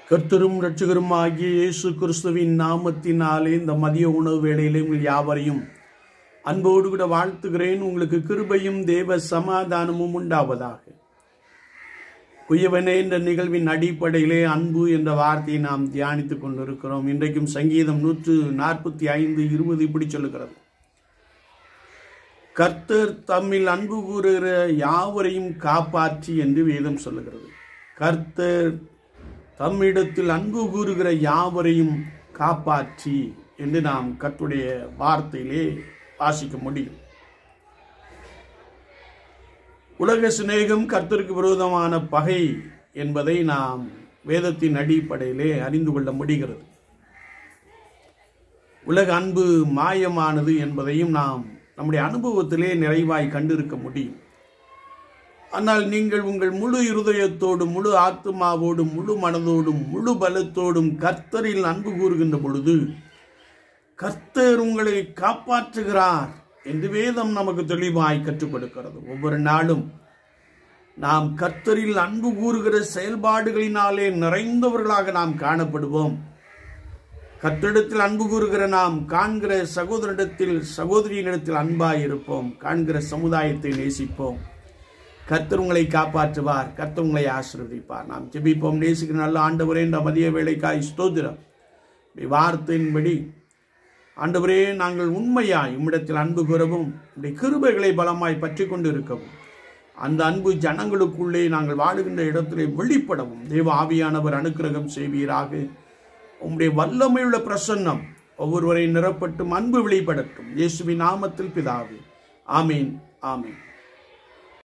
கர்த்தரும் இரட்சகரும் ஆகிய இயேசு கிறிஸ்துவின் நாமத்தினாலே இந்த மதிய உணவு வேளையிலே உங்கள் யாவரையும் அன்போடு கூட வாழ்த்துகிறேன் உங்களுக்கு கிருபையும் தேவ சமாதானமும் உண்டாவதாக குயவனே என்ற நிகழ்வின் அடிப்படையிலே அன்பு என்ற வார்த்தையை நாம் தியானித்துக் கொண்டிருக்கிறோம் இன்றைக்கும் சங்கீதம் நூற்று நாற்பத்தி ஐந்து இருபது இப்படி சொல்லுகிறது கர்த்தர் தம்மில் அன்பு கூறுகிற யாவரையும் காப்பாற்றி என்று வேதம் சொல்லுகிறது கர்த்தர் தம்மிடத்தில் அன்பு கூறுகிற யாவரையும் காப்பாற்றி என்று நாம் கர்த்துடைய வார்த்தையிலே வாசிக்க முடியும் உலக சிநேகம் கர்த்தருக்கு விரோதமான பகை என்பதை நாம் வேதத்தின் அடிப்படையிலே அறிந்து கொள்ள முடிகிறது உலக அன்பு மாயமானது என்பதையும் நாம் நம்முடைய அனுபவத்திலே நிறைவாய் கண்டிருக்க முடியும் ஆனால் நீங்கள் உங்கள் முழு இருதயத்தோடும் முழு ஆத்மாவோடும் முழு மனதோடும் முழு பலத்தோடும் கர்த்தரில் அன்பு கூறுகின்ற பொழுது கர்த்தர் உங்களை காப்பாற்றுகிறார் என்று வேதம் நமக்கு தெளிவாய் கற்றுக் கொடுக்கிறது ஒவ்வொரு நாளும் நாம் கர்த்தரில் அன்பு கூறுகிற செயல்பாடுகளினாலே நிறைந்தவர்களாக நாம் காணப்படுவோம் கர்த்தரிடத்தில் அன்பு கூறுகிற நாம் காண்கிற சகோதரிடத்தில் சகோதரியினிடத்தில் அன்பாய் இருப்போம் காண்கிற சமுதாயத்தை நேசிப்போம் கர்த்தர் உங்களை காப்பாற்றுவார் கர்த்தர் உங்களை ஆசிர்வதிப்பார் நாம் ஜெபிப்போம் நேசிக்கிற நல்ல ஆண்டவரே இந்த மதிய வேலைக்காய் ஸ்தோத்திரம் வார்த்தையின்படி ஆண்டவரே நாங்கள் உண்மையாய் உம்மிடத்தில் அன்பு கூறவும் உடைய கிருபைகளை பலமாய் பற்றி கொண்டு இருக்கவும் அந்த அன்பு ஜனங்களுக்குள்ளே நாங்கள் வாழுகின்ற இடத்திலே வெளிப்படவும் தேவ ஆவியானவர் அனுக்கிரகம் செய்வீராக உம்முடைய வல்லமையுள்ள பிரசன்னம் ஒவ்வொருவரை நிரப்பட்டும் அன்பு வெளிப்படட்டும் இயேசுவின் நாமத்தில் பிதாவே ஆமீன் ஆமீன்